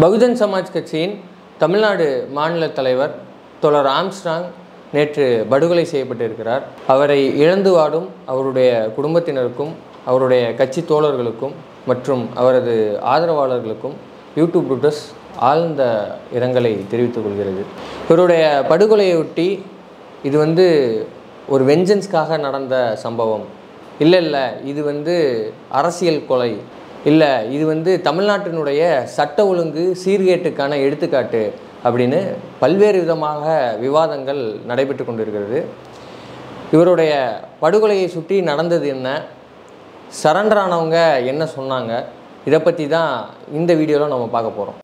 பகுஜன் சமாஜ் கட்சியின் தமிழ்நாடு மாநில தலைவர் தோழர் ஆம்ஸ்ட்ராங் நேற்று படுகொலை செய்யப்பட்டிருக்கிறார் அவரை இழந்து வாடும் அவருடைய குடும்பத்தினருக்கும் அவருடைய கட்சி தோழர்களுக்கும் மற்றும் அவரது ஆதரவாளர்களுக்கும் யூடியூப் புட்டஸ் ஆழ்ந்த இரங்கலை தெரிவித்துக் கொள்கிறது இவருடைய படுகொலையொட்டி இது வந்து ஒரு வெஞ்சன்ஸ்க்காக நடந்த சம்பவம் இல்லை இல்லை இது வந்து அரசியல் கொலை இல்லை இது வந்து தமிழ்நாட்டினுடைய சட்ட ஒழுங்கு சீர்கேட்டுக்கான எடுத்துக்காட்டு அப்படின்னு பல்வேறு விதமாக விவாதங்கள் நடைபெற்று கொண்டிருக்கிறது இவருடைய படுகொலையை சுற்றி நடந்தது என்ன சரண்டர் ஆனவங்க என்ன சொன்னாங்க இதை பற்றி தான் இந்த வீடியோவில் நம்ம பார்க்க போகிறோம்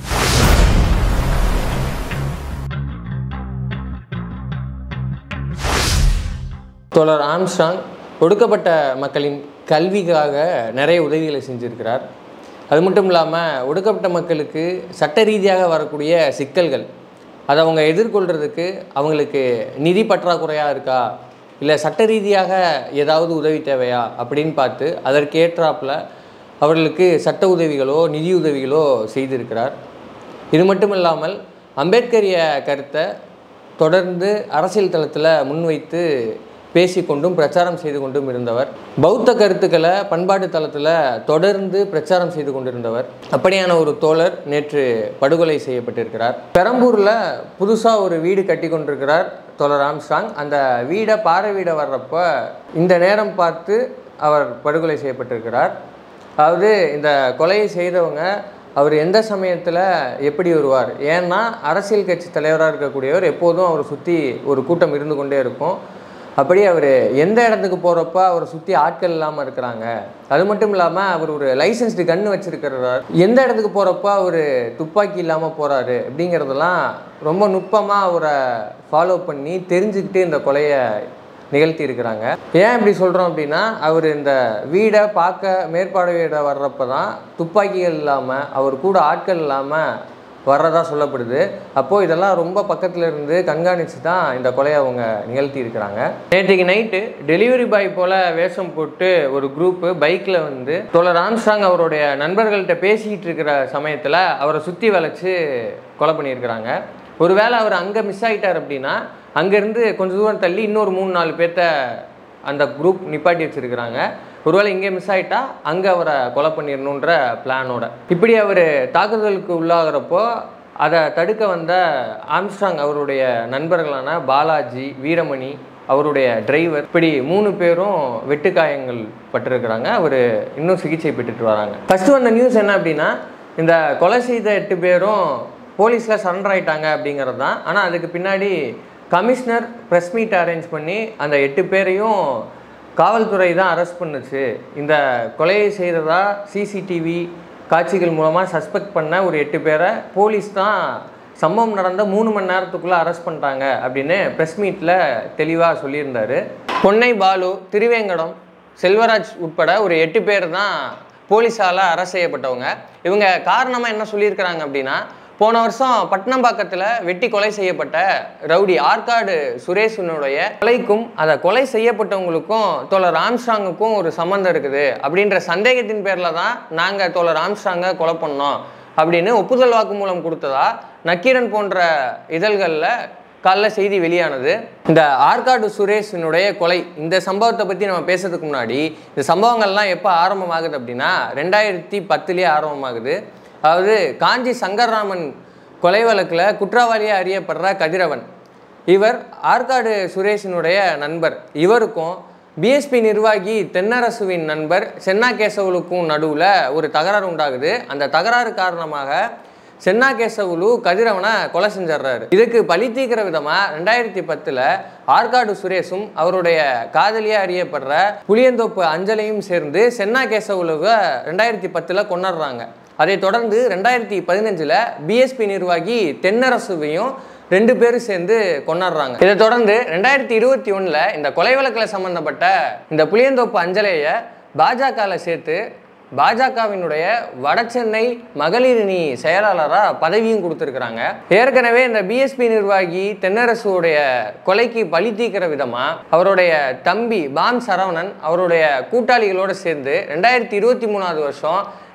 தோழர் ஆம்ஸ்ட்ராங் ஒடுக்கப்பட்ட மக்களின் கல்விக்காக நிறைய உதவிகளை செஞ்சிருக்கிறார் அது மட்டும் இல்லாமல் ஒடுக்கப்பட்ட மக்களுக்கு சட்ட ரீதியாக வரக்கூடிய சிக்கல்கள் அதை அவங்க எதிர்கொள்கிறதுக்கு அவங்களுக்கு நிதி பற்றாக்குறையாக இருக்கா இல்லை சட்ட ரீதியாக ஏதாவது உதவி தேவையா அப்படின்னு பார்த்து அதற்கேற்றாப்புல அவர்களுக்கு சட்ட உதவிகளோ நிதி உதவிகளோ செய்திருக்கிறார் இது மட்டும் இல்லாமல் அம்பேத்கரிய கருத்தை தொடர்ந்து அரசியல் தளத்தில் முன்வைத்து பேசிக்கொண்டும் பிரச்சாரம் செய்து கொண்டும் இருந்தவர் பௌத்த கருத்துக்களை பண்பாட்டு தளத்தில் தொடர்ந்து பிரச்சாரம் செய்து கொண்டிருந்தவர் அப்படியான ஒரு தோழர் நேற்று படுகொலை செய்யப்பட்டிருக்கிறார் பெரம்பூரில் புதுசாக ஒரு வீடு கட்டி கொண்டிருக்கிறார் தோழர் ஆம்ஸ்டாங் அந்த வீடை பாறை வீடை வர்றப்ப இந்த நேரம் பார்த்து அவர் படுகொலை செய்யப்பட்டிருக்கிறார் அதாவது இந்த கொலையை செய்தவங்க அவர் எந்த சமயத்தில் எப்படி வருவார் ஏன்னா அரசியல் கட்சி தலைவராக இருக்கக்கூடியவர் எப்போதும் அவரை சுற்றி ஒரு கூட்டம் இருந்து கொண்டே இருக்கும் அப்படி அவர் எந்த இடத்துக்கு போகிறப்ப அவரை சுற்றி ஆட்கள் இல்லாமல் இருக்கிறாங்க அது மட்டும் இல்லாமல் அவர் ஒரு லைசன்ஸ்டு கன்று வச்சிருக்கிறார் எந்த இடத்துக்கு போகிறப்ப அவர் துப்பாக்கி இல்லாமல் போகிறாரு அப்படிங்கிறதெல்லாம் ரொம்ப நுட்பமாக அவரை ஃபாலோ பண்ணி தெரிஞ்சுக்கிட்டு இந்த கொலையை நிகழ்த்தி இருக்கிறாங்க ஏன் இப்படி சொல்கிறோம் அப்படின்னா அவர் இந்த வீடை பார்க்க மேற்பார்வையிட வர்றப்ப தான் துப்பாக்கிகள் இல்லாமல் அவர் கூட ஆட்கள் இல்லாமல் வர்றதா சொல்லப்படுது அப்போது இதெல்லாம் ரொம்ப பக்கத்தில் இருந்து கண்காணித்து தான் இந்த கொலையை அவங்க நிகழ்த்தி இருக்கிறாங்க நேற்றுக்கு நைட்டு டெலிவரி பாய் போல் வேஷம் போட்டு ஒரு குரூப்பு பைக்கில் வந்து தோழர் ஆம்ஸ்டாங் அவருடைய நண்பர்கள்ட்ட பேசிக்கிட்டு இருக்கிற சமயத்தில் அவரை சுற்றி வளைச்சு கொலை பண்ணியிருக்கிறாங்க ஒருவேளை அவர் அங்கே மிஸ் ஆகிட்டார் அப்படின்னா அங்கேருந்து கொஞ்சம் தூரம் தள்ளி இன்னொரு மூணு நாலு பேர்த்த அந்த குரூப் நிப்பாட்டி வச்சுருக்கிறாங்க ஒருவேளை இங்கே மிஸ் ஆகிட்டா அங்கே அவரை கொலை பண்ணிடணுன்ற பிளானோட இப்படி அவர் தாக்குதலுக்கு உள்ளாகிறப்போ அதை தடுக்க வந்த ஆம்ஸ்ட்ராங் அவருடைய நண்பர்களான பாலாஜி வீரமணி அவருடைய டிரைவர் இப்படி மூணு பேரும் வெட்டுக்காயங்கள் பட்டிருக்கிறாங்க அவர் இன்னும் சிகிச்சை பெற்றுட்டு வராங்க ஃபஸ்ட்டு வந்த நியூஸ் என்ன அப்படின்னா இந்த கொலை செய்த எட்டு பேரும் போலீஸில் சரண்டர் ஆயிட்டாங்க அப்படிங்கிறது தான் ஆனால் அதுக்கு பின்னாடி கமிஷனர் ப்ரெஸ் மீட் அரேஞ்ச் பண்ணி அந்த எட்டு பேரையும் காவல்துறை தான் அரெஸ்ட் பண்ணுச்சு இந்த கொலையை செய்கிறதா சிசிடிவி காட்சிகள் மூலமாக சஸ்பெக்ட் பண்ண ஒரு எட்டு பேரை போலீஸ் தான் சம்பவம் நடந்த மூணு மணி நேரத்துக்குள்ளே அரெஸ்ட் பண்ணிட்டாங்க அப்படின்னு ப்ரெஸ் மீட்டில் தெளிவாக சொல்லியிருந்தார் பொன்னை பாலு திருவேங்கடம் செல்வராஜ் உட்பட ஒரு எட்டு பேர் தான் போலீஸால் அரெஸ்ட் செய்யப்பட்டவங்க இவங்க காரணமாக என்ன சொல்லியிருக்கிறாங்க அப்படின்னா போன வருஷம் பட்டினம்பாக்கத்தில் வெட்டி கொலை செய்யப்பட்ட ரவுடி ஆற்காடு சுரேஷனுடைய கொலைக்கும் அதை கொலை செய்யப்பட்டவங்களுக்கும் தோழர் ஆம்ஸ்ட்ராங்குக்கும் ஒரு சம்மந்தம் இருக்குது அப்படின்ற சந்தேகத்தின் பேரில் தான் நாங்கள் தோழர் ஆம்ஸ்ட்ராங்கை கொலை பண்ணோம் அப்படின்னு ஒப்புதல் வாக்குமூலம் கொடுத்ததா நக்கீரன் போன்ற இதழ்களில் காலைல செய்தி வெளியானது இந்த ஆற்காடு சுரேஷனுடைய கொலை இந்த சம்பவத்தை பற்றி நம்ம பேசுறதுக்கு முன்னாடி இந்த சம்பவங்கள்லாம் எப்போ ஆரம்பமாகுது அப்படின்னா ரெண்டாயிரத்தி பத்துலேயே ஆரம்பமாகுது அதாவது காஞ்சி சங்கர்ராமன் கொலை வழக்கில் குற்றவாளியாக அறியப்படுற கதிரவன் இவர் ஆற்காடு சுரேஷினுடைய நண்பர் இவருக்கும் பிஎஸ்பி நிர்வாகி தென்னரசுவின் நண்பர் சென்னா கேசவலுக்கும் நடுவில் ஒரு தகராறு உண்டாகுது அந்த தகராறு காரணமாக சென்னா கேசவுலு கதிரவனை கொலை செஞ்சிடுறாரு இதுக்கு பழி தீக்கிற விதமாக ரெண்டாயிரத்தி பத்தில் ஆற்காடு சுரேஷும் அவருடைய காதலியாக அறியப்படுற புளியந்தோப்பு அஞ்சலையும் சேர்ந்து சென்னா கேசவுலுவை ரெண்டாயிரத்தி பத்தில் கொண்டாடுறாங்க அதைத் தொடர்ந்து ரெண்டாயிரத்தி பதினஞ்சில் பிஎஸ்பி நிர்வாகி தென்னரசுவையும் ரெண்டு பேரும் சேர்ந்து கொண்டாடுறாங்க இதை தொடர்ந்து ரெண்டாயிரத்தி இருபத்தி ஒன்றில் இந்த கொலை வழக்கில் சம்மந்தப்பட்ட இந்த புளியந்தோப்பு அஞ்சலையை பாஜகவில் சேர்த்து பாஜகவினுடைய வடசென்னை மகளிர் அணி செயலாளராக பதவியும் கொடுத்துருக்குறாங்க ஏற்கனவே இந்த பிஎஸ்பி நிர்வாகி தென்னரசுடைய கொலைக்கு பழி தீர்க்கிற விதமாக அவருடைய தம்பி பாம் சரவணன் அவருடைய கூட்டாளிகளோடு சேர்ந்து ரெண்டாயிரத்தி இருபத்தி மூணாவது வருஷம்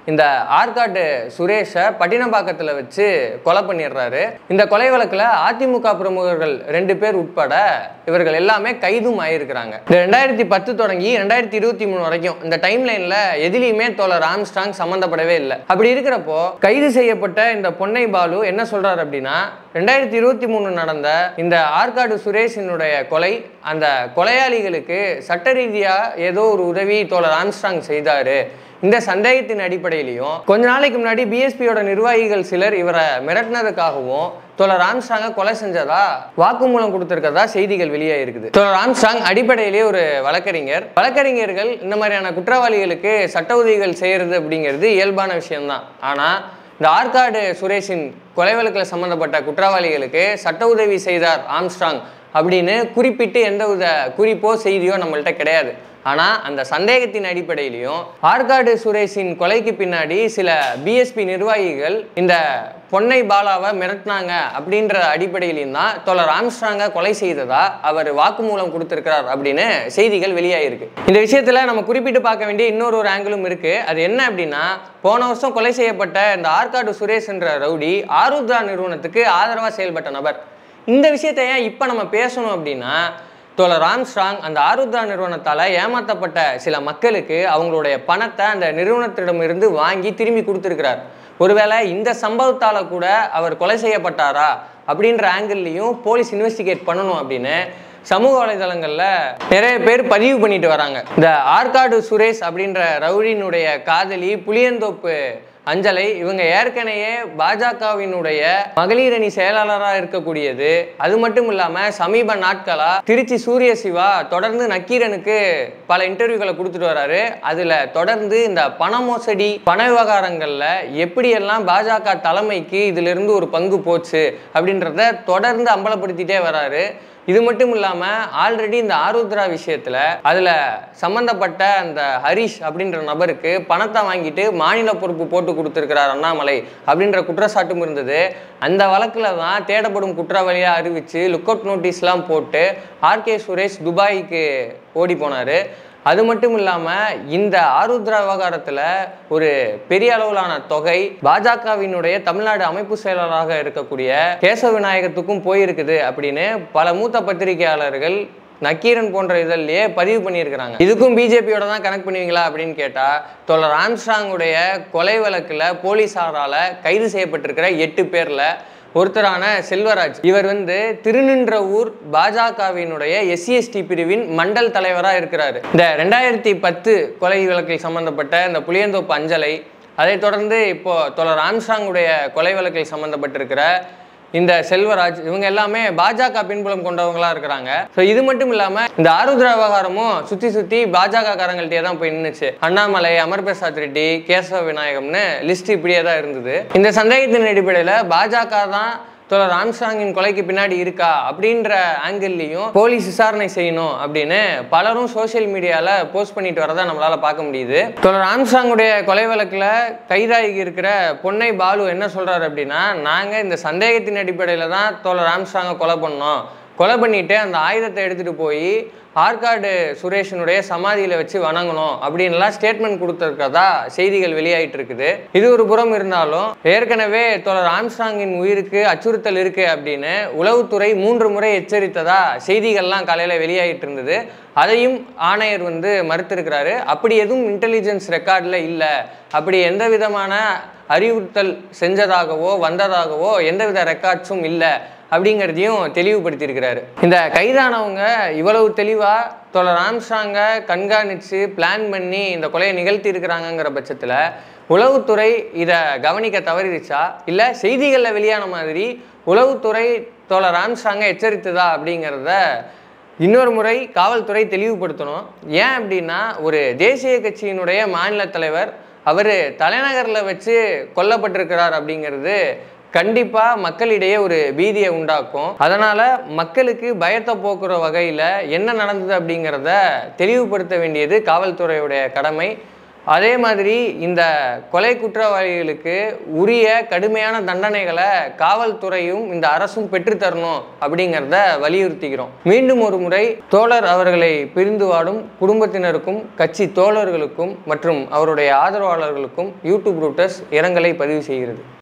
இந்த ஆற்காட்டு சுரேஷை பட்டினப்பாக்கத்தில் வச்சு கொலை பண்ணிடுறாரு இந்த கொலை வழக்கில் அதிமுக பிரமுகர்கள் ரெண்டு பேர் உட்பட இவர்கள் எல்லாமே கைதும் ஆயிருக்கிறாங்க இந்த ரெண்டாயிரத்தி பத்து தொடங்கி ரெண்டாயிரத்தி இருபத்தி மூணு வரைக்கும் இந்த டைம் லைனில் எதிலையுமே தோழர் ஆம்ஸ்டாங் சம்மந்தப்படவே இல்லை அப்படி இருக்கிறப்போ கைது செய்யப்பட்ட இந்த பொன்னை பாலு என்ன சொல்றாரு அப்படின்னா ரெண்டாயிரத்தி இருபத்தி மூணு நடந்த இந்த ஆற்காடு சுரேஷினுடைய கொலை அந்த கொலையாளிகளுக்கு சட்ட ரீதியாக ஏதோ ஒரு உதவி தோழர் ஆம்ஸ்டாங் செய்தாரு இந்த சந்தேகத்தின் அடிப்படையிலையும் கொஞ்ச நாளைக்கு முன்னாடி பிஎஸ்பியோட நிர்வாகிகள் சிலர் இவரை மிரட்டினதுக்காகவும் தோழர் ஆம்ஸ்டாங்கை கொலை செஞ்சதா வாக்குமூலம் கொடுத்திருக்கதா செய்திகள் வெளியே இருக்குது தோழர் ஆம்ஸ்டாங் அடிப்படையிலேயே ஒரு வழக்கறிஞர் வழக்கறிஞர்கள் இந்த மாதிரியான குற்றவாளிகளுக்கு சட்ட உதவிகள் செய்யறது அப்படிங்கிறது இயல்பான விஷயம்தான் ஆனால் இந்த ஆற்காடு சுரேஷின் கொலை வழக்கில் சம்பந்தப்பட்ட குற்றவாளிகளுக்கு சட்ட உதவி செய்தார் ஆம்ஸ்ட்ராங் அப்படின்னு குறிப்பிட்டு எந்தவித குறிப்போ செய்தியோ நம்மள்ட்ட கிடையாது ஆனால் அந்த சந்தேகத்தின் அடிப்படையிலையும் ஆற்காடு சுரேஷின் கொலைக்கு பின்னாடி சில பிஎஸ்பி நிர்வாகிகள் இந்த பொன்னை பாலாவை மிரட்டினாங்க அப்படின்ற அடிப்படையிலையும் தான் தோழர் ஆம்ஸ்ட்ராங்கை கொலை செய்ததா அவர் வாக்குமூலம் கொடுத்திருக்கிறார் அப்படின்னு செய்திகள் வெளியாயிருக்கு இந்த விஷயத்தில் நம்ம குறிப்பிட்டு பார்க்க வேண்டிய இன்னொரு ஒரு ஆங்கிளும் இருக்கு அது என்ன அப்படின்னா போன வருஷம் கொலை செய்யப்பட்ட இந்த ஆற்காடு சுரேஷ் என்ற ரவுடி ஆருத்ரா நிறுவனத்துக்கு ஆதரவாக செயல்பட்ட நபர் இந்த விஷயத்தை ஏன் இப்போ நம்ம பேசணும் அப்படின்னா தோழர் ஆம்ஸ்ட்ராங் அந்த ஆருத்ரா நிறுவனத்தால் ஏமாற்றப்பட்ட சில மக்களுக்கு அவங்களுடைய பணத்தை அந்த நிறுவனத்திடமிருந்து வாங்கி திரும்பி கொடுத்துருக்கிறார் ஒருவேளை இந்த சம்பவத்தால் கூட அவர் கொலை செய்யப்பட்டாரா அப்படின்ற ஆங்கிள்லையும் போலீஸ் இன்வெஸ்டிகேட் பண்ணணும் அப்படின்னு சமூக வலைதளங்களில் நிறைய பேர் பதிவு பண்ணிட்டு வராங்க இந்த ஆற்காடு சுரேஷ் அப்படின்ற ரவுடியினுடைய காதலி புளியந்தோப்பு அஞ்சலை இவங்க ஏற்கனவே பாஜகவினுடைய மகளிர் அணி செயலாளராக இருக்கக்கூடியது அது மட்டும் இல்லாம சமீப நாட்களா திருச்சி சூரிய சிவா தொடர்ந்து நக்கீரனுக்கு பல இன்டர்வியூகளை கொடுத்துட்டு வராரு அதுல தொடர்ந்து இந்த பண மோசடி பண விவகாரங்கள்ல எப்படியெல்லாம் பாஜக தலைமைக்கு இதுல இருந்து ஒரு பங்கு போச்சு அப்படின்றத தொடர்ந்து அம்பலப்படுத்திட்டே வராரு இது மட்டும் இல்லாமல் ஆல்ரெடி இந்த ஆருத்ரா விஷயத்தில் அதில் சம்மந்தப்பட்ட அந்த ஹரிஷ் அப்படின்ற நபருக்கு பணத்தை வாங்கிட்டு மாநில பொறுப்பு போட்டு கொடுத்துருக்கிறார் அண்ணாமலை அப்படின்ற குற்றச்சாட்டும் இருந்தது அந்த வழக்கில் தான் தேடப்படும் குற்றவாளியாக அறிவித்து லுக் அவுட் நோட்டீஸ்லாம் போட்டு ஆர்கே சுரேஷ் துபாய்க்கு ஓடி போனார் அது மட்டும் இல்லாமல் இந்த ஆருத்ரா விவகாரத்தில் ஒரு பெரிய அளவிலான தொகை பாஜகவினுடைய தமிழ்நாடு அமைப்பு செயலாளராக இருக்கக்கூடிய கேசவ விநாயகத்துக்கும் போயிருக்குது அப்படின்னு பல மூத்த பத்திரிகையாளர்கள் நக்கீரன் போன்ற இதழ்லையே பதிவு பண்ணியிருக்கிறாங்க இதுக்கும் பிஜேபியோட தான் கனெக்ட் பண்ணுவீங்களா அப்படின்னு கேட்டால் தோழர் ஆம்ஸ்ட்ராங்குடைய கொலை வழக்கில் போலீஸாரால் கைது செய்யப்பட்டிருக்கிற எட்டு பேரில் ஒருத்தரான செல்வராஜ் இவர் வந்து திருநின்றவூர் பாஜகவினுடைய எஸ்சிஎஸ்டி பிரிவின் மண்டல் தலைவராக இருக்கிறாரு இந்த ரெண்டாயிரத்தி பத்து கொலை வழக்கில் சம்பந்தப்பட்ட இந்த புளியந்தோப்பு அஞ்சலை அதைத் தொடர்ந்து இப்போ தோழர் ஆம்ஸ்ட்ராங்குடைய கொலை வழக்கில் சம்பந்தப்பட்டிருக்கிற இந்த செல்வராஜ் இவங்க எல்லாமே பாஜக பின்புலம் கொண்டவங்களா இருக்கிறாங்க ஸோ இது மட்டும் இல்லாம இந்த ஆருத்ரா விவகாரமும் சுத்தி சுத்தி பாஜக காரங்கள்ட்டே தான் போய் நின்றுச்சு அண்ணாமலை அமர் பிரசாத் ரெட்டி கேசவ விநாயகம்னு லிஸ்ட் இப்படியே தான் இருந்தது இந்த சந்தேகத்தின் அடிப்படையில் பாஜக தான் தோழர் ஆம்ஸ்ட்ராங்கின் கொலைக்கு பின்னாடி இருக்கா அப்படின்ற ஆங்கிள்லையும் போலீஸ் விசாரணை செய்யணும் அப்படின்னு பலரும் சோஷியல் மீடியாவில் போஸ்ட் பண்ணிட்டு வரதை நம்மளால பார்க்க முடியுது தோழர் ஆம்ஸ்ட்ராங்குடைய கொலை வழக்கில் கைதாகி இருக்கிற பொன்னை பாலு என்ன சொல்றாரு அப்படின்னா நாங்கள் இந்த சந்தேகத்தின் அடிப்படையில் தான் தோழர் ஆம்ஸ்ட்ராங்கை கொலை பண்ணோம் கொலை பண்ணிட்டு அந்த ஆயுதத்தை எடுத்துட்டு போய் ஆற்காடு சுரேஷனுடைய சமாதியில வச்சு வணங்கணும் அப்படின்லாம் ஸ்டேட்மெண்ட் கொடுத்துருக்கதா செய்திகள் வெளியாயிட்டு இருக்குது இது ஒரு புறம் இருந்தாலும் ஏற்கனவே தோழர் ஆம்ஸ்ட்ராங்கின் உயிருக்கு அச்சுறுத்தல் இருக்கு அப்படின்னு உளவுத்துறை மூன்று முறை எச்சரித்ததா செய்திகள்லாம் காலையில வெளியாயிட்டு இருந்தது அதையும் ஆணையர் வந்து மறுத்திருக்கிறாரு அப்படி எதுவும் இன்டெலிஜென்ஸ் ரெக்கார்டில் இல்லை அப்படி எந்த விதமான அறிவுறுத்தல் செஞ்சதாகவோ வந்ததாகவோ எந்தவித ரெக்கார்ட்ஸும் இல்லை அப்படிங்கிறதையும் தெளிவுபடுத்தியிருக்கிறாரு இந்த கைதானவங்க இவ்வளவு தெளிவாக தோழர் ஆம்ஸ்ட்ராங்கை கண்காணித்து பிளான் பண்ணி இந்த கொலையை நிகழ்த்தி இருக்கிறாங்கங்கிற பட்சத்தில் உளவுத்துறை இதை கவனிக்க தவறிடுச்சா இல்லை செய்திகளில் வெளியான மாதிரி உளவுத்துறை தோழர் ஆம்ஸ்ட்ராங்கை எச்சரித்ததா அப்படிங்கிறத இன்னொரு முறை காவல்துறை தெளிவுபடுத்தணும் ஏன் அப்படின்னா ஒரு தேசிய கட்சியினுடைய மாநில தலைவர் அவர் தலைநகரில் வச்சு கொல்லப்பட்டிருக்கிறார் அப்படிங்கிறது கண்டிப்பாக மக்களிடையே ஒரு பீதியை உண்டாக்கும் அதனால் மக்களுக்கு பயத்தை போக்குற வகையில் என்ன நடந்தது அப்படிங்கிறத தெளிவுபடுத்த வேண்டியது காவல்துறையுடைய கடமை அதே மாதிரி இந்த கொலை குற்றவாளிகளுக்கு உரிய கடுமையான தண்டனைகளை காவல்துறையும் இந்த அரசும் பெற்றுத்தரணும் அப்படிங்கிறத வலியுறுத்திக்கிறோம் மீண்டும் ஒரு முறை தோழர் அவர்களை பிரிந்து வாடும் குடும்பத்தினருக்கும் கட்சி தோழர்களுக்கும் மற்றும் அவருடைய ஆதரவாளர்களுக்கும் யூடியூப் ரூட்டர்ஸ் இரங்கலை பதிவு செய்கிறது